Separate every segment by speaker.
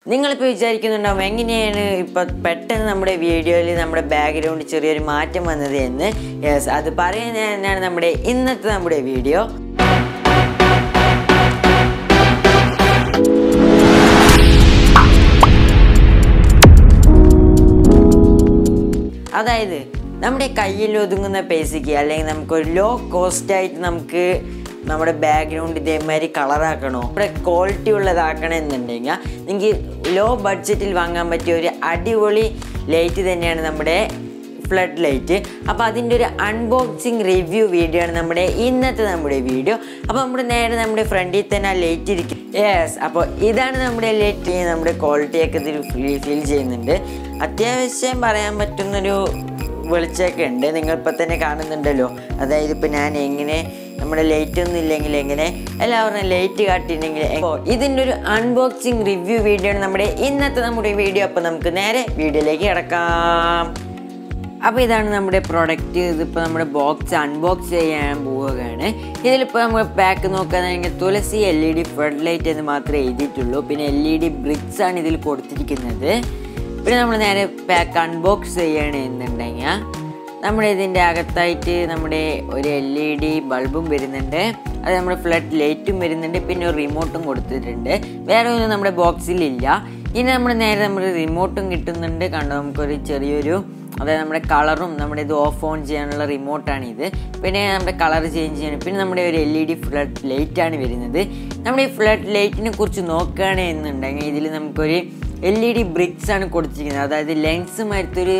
Speaker 1: നിങ്ങളിപ്പോൾ വിചാരിക്കുന്നുണ്ടാവും എങ്ങനെയാണ് ഇപ്പം പെട്ടെന്ന് നമ്മുടെ വീഡിയോയിൽ നമ്മുടെ ബാക്ക്ഗ്രൗണ്ട് ചെറിയൊരു മാറ്റം വന്നത് എന്ന് യെസ് അത് പറയുന്നത് തന്നെയാണ് നമ്മുടെ ഇന്നത്തെ നമ്മുടെ വീഡിയോ അതായത് നമ്മുടെ കയ്യിൽ ഒതുങ്ങുന്ന പൈസയ്ക്ക് അല്ലെങ്കിൽ നമുക്കൊരു ലോ കോസ്റ്റ് ആയിട്ട് നമുക്ക് നമ്മുടെ ബാക്ക്ഗ്രൗണ്ട് ഇതേമാതിരി കളറാക്കണോ നമ്മുടെ ക്വാളിറ്റി ഉള്ളതാക്കണം എന്നുണ്ടെങ്കിൽ നിങ്ങൾക്ക് ലോ ബഡ്ജറ്റിൽ വാങ്ങാൻ പറ്റിയ ഒരു അടിപൊളി ലൈറ്റ് തന്നെയാണ് നമ്മുടെ ഫ്ലഡ് ലൈറ്റ് അപ്പോൾ അതിൻ്റെ ഒരു അൺബോക്സിങ് റിവ്യൂ വീഡിയോ ആണ് നമ്മുടെ ഇന്നത്തെ നമ്മുടെ വീഡിയോ അപ്പോൾ നമ്മുടെ നേരെ നമ്മുടെ ഫ്രണ്ടിൽ തന്നെ ആ ലൈറ്റ് ഇരിക്കും യെസ് അപ്പോൾ ഇതാണ് നമ്മുടെ ലൈറ്റ് നമ്മുടെ ക്വാളിറ്റിയൊക്കെ ഇതിൽ ഫീൽ ഫീൽ ചെയ്യുന്നുണ്ട് അത്യാവശ്യം പറയാൻ പറ്റുന്നൊരു വെളിച്ചമൊക്കെ ഉണ്ട് നിങ്ങൾ ഇപ്പം തന്നെ കാണുന്നുണ്ടല്ലോ അതായത് ഇപ്പം ഞാൻ എങ്ങനെ നമ്മുടെ ലൈറ്റ് ഒന്നും ഇല്ലെങ്കിൽ എങ്ങനെ എല്ലാവരും ലൈറ്റ് കാട്ടിയിട്ടുണ്ടെങ്കിൽ അപ്പോൾ ഇതിൻ്റെ ഒരു അൺബോക്സിങ് റിവ്യൂ വീഡിയോ ആണ് നമ്മുടെ ഇന്നത്തെ നമ്മുടെ വീഡിയോ അപ്പോൾ നമുക്ക് നേരെ വീഡിയോയിലേക്ക് കിടക്കാം അപ്പോൾ ഇതാണ് നമ്മുടെ പ്രൊഡക്റ്റ് ഇതിപ്പോൾ നമ്മുടെ ബോക്സ് അൺബോക്സ് ചെയ്യാൻ പോവുകയാണ് ഇതിലിപ്പോൾ നമ്മൾ പാക്ക് നോക്കുകയാണെങ്കിൽ Thulasi L E D flood light എന്ന് മാത്രമേ എഴുതിയിട്ടുള്ളൂ പിന്നെ എൽ ഇ ഡി ബ്രിക്സ് ആണ് ഇതിൽ കൊടുത്തിരിക്കുന്നത് പിന്നെ നമ്മൾ നേരെ പാക്ക് അൺബോക്സ് ചെയ്യുകയാണെന്നുണ്ടെങ്കിൽ നമ്മുടെ ഇതിൻ്റെ അകത്തായിട്ട് നമ്മുടെ ഒരു എൽ ഇ ഡി ബൾബും വരുന്നുണ്ട് അത് നമ്മുടെ ഫ്ലഡ് ലൈറ്റും വരുന്നുണ്ട് പിന്നെ ഒരു റിമോട്ടും കൊടുത്തിട്ടുണ്ട് വേറെ ഒന്നും നമ്മുടെ ബോക്സിലില്ല ഇനി നമ്മൾ നേരെ നമ്മുടെ റിമോട്ടും കിട്ടുന്നുണ്ട് കണ്ടോ നമുക്കൊരു ചെറിയൊരു അതായത് നമ്മുടെ കളറും നമ്മുടെ ഇത് ഓഫ് ഓൺ ചെയ്യാനുള്ള റിമോട്ടാണ് ഇത് പിന്നെ നമ്മുടെ കളർ ചേഞ്ച് ചെയ്യാൻ പിന്നെ നമ്മുടെ ഒരു എൽ ഇ ഡി ഫ്ലഡ് ലൈറ്റാണ് വരുന്നത് നമ്മുടെ ഈ ഫ്ലഡ് ലൈറ്റിനെ കുറിച്ച് നോക്കുകയാണെന്നുണ്ടെങ്കിൽ ഇതിൽ നമുക്കൊരു എൽ ഇ ഡി ബ്രിക്സ് ആണ് കൊടുത്തിരിക്കുന്നത് അതായത് ലെൻസ് മരത്തൊരു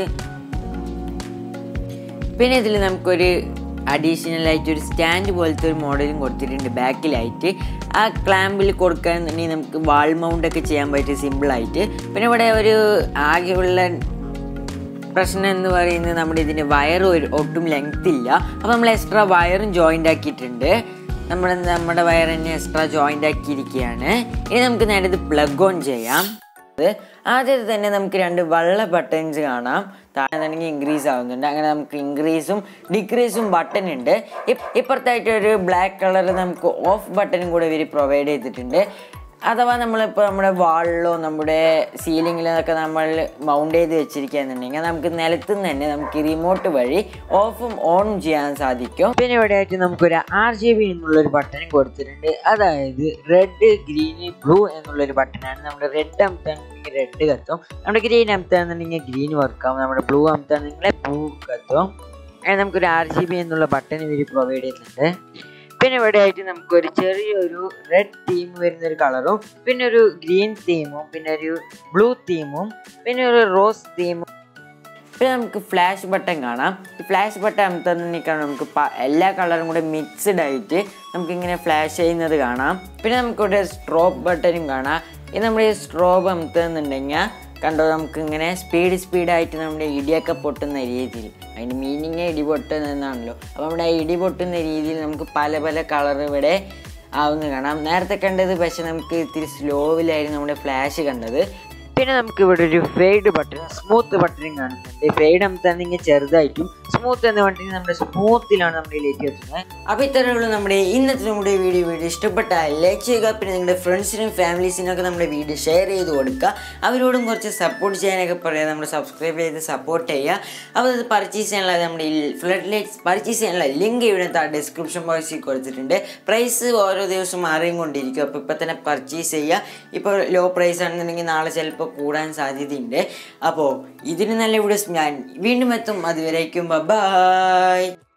Speaker 1: പിന്നെ ഇതിൽ നമുക്കൊരു അഡീഷണൽ ആയിട്ട് ഒരു സ്റ്റാൻഡ് പോലത്തെ ഒരു മോഡലും കൊടുത്തിട്ടുണ്ട് ബാക്കിലായിട്ട് ആ ക്ലാമ്പിൽ കൊടുക്കുകയാണെന്നുണ്ടെങ്കിൽ നമുക്ക് വാൾ മൗണ്ട് ഒക്കെ ചെയ്യാൻ പറ്റും സിമ്പിളായിട്ട് പിന്നെ ഇവിടെ ഒരു ആകെയുള്ള പ്രശ്നം എന്ന് പറയുന്നത് നമ്മുടെ ഇതിൻ്റെ വയർ ഒരു ഒട്ടും ലെങ്ത് ഇല്ല അപ്പോൾ നമ്മൾ എക്സ്ട്രാ വയറും ജോയിൻ്റ് ആക്കിയിട്ടുണ്ട് നമ്മൾ നമ്മുടെ വയർ തന്നെ എക്സ്ട്രാ ജോയിൻ്റ് ആക്കിയിരിക്കുകയാണ് ഇനി നമുക്ക് നേരെ ഇത് പ്ലഗ് ഓൺ ചെയ്യാം അത് ആദ്യത്തെ തന്നെ നമുക്ക് രണ്ട് വെള്ള ബട്ടൺസ് കാണാം താഴെ തന്നെ ഇൻക്രീസ് ആവുന്നുണ്ട് അങ്ങനെ നമുക്ക് ഇൻക്രീസും ഡിക്രീസും ബട്ടൺ ഉണ്ട് ഇപ്- ഇപ്പുറത്തായിട്ട് ഒരു ബ്ലാക്ക് കളർ നമുക്ക് ഓഫ് ബട്ടണും കൂടെ ഇവർ പ്രൊവൈഡ് ചെയ്തിട്ടുണ്ട് അഥവാ നമ്മളിപ്പോൾ നമ്മുടെ വാളിലോ നമ്മുടെ സീലിങ്ങിലൊക്കെ നമ്മൾ മൗണ്ട് ചെയ്ത് വെച്ചിരിക്കുകയെന്നുണ്ടെങ്കിൽ നമുക്ക് നിലത്ത് നിന്ന് തന്നെ നമുക്ക് റിമോട്ട് വഴി ഓഫും ഓണും ചെയ്യാൻ സാധിക്കും പിന്നെ ഇവിടെ ആയിട്ട് നമുക്കൊരു ആർ ജി ബി എന്നുള്ളൊരു ബട്ടൺ കൊടുത്തിട്ടുണ്ട് അതായത് റെഡ് ഗ്രീന് ബ്ലൂ എന്നുള്ളൊരു ബട്ടണാണ് നമ്മുടെ റെഡ് അമത്താണെന്നുണ്ടെങ്കിൽ റെഡ് കത്തും നമ്മുടെ ഗ്രീൻ അമത്താണെന്നുണ്ടെങ്കിൽ ഗ്രീൻ വർക്കാവും നമ്മുടെ ബ്ലൂ അമത്താണെന്നുണ്ടെങ്കിൽ ബ്ലൂ കത്തും അങ്ങനെ നമുക്കൊരു ആർ ജി ബി എന്നുള്ള ബട്ടൺ ഇവർ പ്രൊവൈഡ് ചെയ്യുന്നുണ്ട് പിന്നെ ഇവിടെ ആയിട്ട് നമുക്കൊരു ചെറിയൊരു റെഡ് തീം വരുന്ന ഒരു കളറും പിന്നെ ഒരു ഗ്രീൻ തീമും പിന്നെ ഒരു ബ്ലൂ തീമും പിന്നെ ഒരു റോസ് തീമും പിന്നെ നമുക്ക് ഫ്ലാഷ് ബട്ടൺ കാണാം ഈ ഫ്ലാഷ് ബട്ടൺ അമത്തുന്നതിനേക്കാൾ നമുക്ക് പ- എല്ലാ കളറും കൂടെ മിക്സ്ഡ് ആയിട്ട് നമുക്കിങ്ങനെ ഫ്ലാഷ് ചെയ്യുന്നത് കാണാം പിന്നെ നമുക്കിവിടെ സ്ട്രോപ്പ് ബട്ടണും കാണാം ഇത് നമ്മുടെ ഈ സ്ട്രോബ് അമത്തുന്നുണ്ടെങ്കിൽ കണ്ടോ നമുക്ക് ഇങ്ങനെ സ്പീഡ് സ്പീഡായിട്ട് നമ്മുടെ ഇടിയൊക്കെ പൊട്ടുന്ന രീതിയിൽ അതിൻ്റെ മീനിങ് ഇടി പൊട്ടുന്ന എന്നാണല്ലോ അപ്പോൾ നമ്മുടെ ആ ഇടി പൊട്ടുന്ന രീതിയിൽ നമുക്ക് പല പല കളർ ഇവിടെ ആവുന്ന കാണാം നേരത്തെ കണ്ടത് പക്ഷെ നമുക്ക് ഇത്തിരി സ്ലോവിലായിരുന്നു നമ്മുടെ ഫ്ലാഷ് കണ്ടത് പിന്നെ നമുക്ക് ഇവിടെ ഒരു ഫെയ്ഡ് ബട്ടൺ സ്മൂത്ത് ബട്ടണും കാണുന്നുണ്ട് ഫെയ്ഡ് അമത്താണെങ്കിൽ ചെറുതായിട്ടും സ്മൂത്ത് എന്ന് പറഞ്ഞിട്ടുണ്ടെങ്കിൽ നമ്മുടെ സ്മൂത്തിലാണ് നമ്മുടെ ലൈറ്റ് വെക്കുന്നത് അപ്പോൾ ഇത്രയുള്ള നമ്മുടെ ഇന്നത്തെ നമ്മുടെ വീഡിയോ വീഡിയോ ഇഷ്ടപ്പെട്ടാൽ ലൈക്ക് ചെയ്യുക പിന്നെ നിങ്ങളുടെ ഫ്രണ്ട്സിനും ഫാമിലീസിനും ഒക്കെ നമ്മുടെ വീഡിയോ ഷെയർ ചെയ്ത് കൊടുക്കുക അവരോടും കുറച്ച് സപ്പോർട്ട് ചെയ്യാനൊക്കെ പറയാം നമ്മൾ സബ്സ്ക്രൈബ് ചെയ്ത് സപ്പോർട്ട് ചെയ്യുക അപ്പോൾ ഇത് പർച്ചേസ് ചെയ്യാനുള്ള നമ്മുടെ ഈ ഫ്ലഡ് ലൈറ്റ്സ് പർച്ചേസ് ചെയ്യാനുള്ള ലിങ്ക് ഇവിടെ ഡിസ്ക്രിപ്ഷൻ ബോക്സിൽ കൊടുത്തിട്ടുണ്ട് പ്രൈസ് ഓരോ ദിവസം മാറിയും കൊണ്ടിരിക്കും അപ്പോൾ ഇപ്പോൾ തന്നെ പർച്ചേസ് ചെയ്യുക ഇപ്പോൾ ലോ പ്രൈസ് ആണെന്നുണ്ടെങ്കിൽ നാളെ ചിലപ്പോൾ കൂടാൻ സാധ്യതയുണ്ട് അപ്പോൾ ഇതിന് നല്ല വീഡിയോസ് ഞാൻ വീണ്ടും എത്തും അതുവരേക്കും ബൈ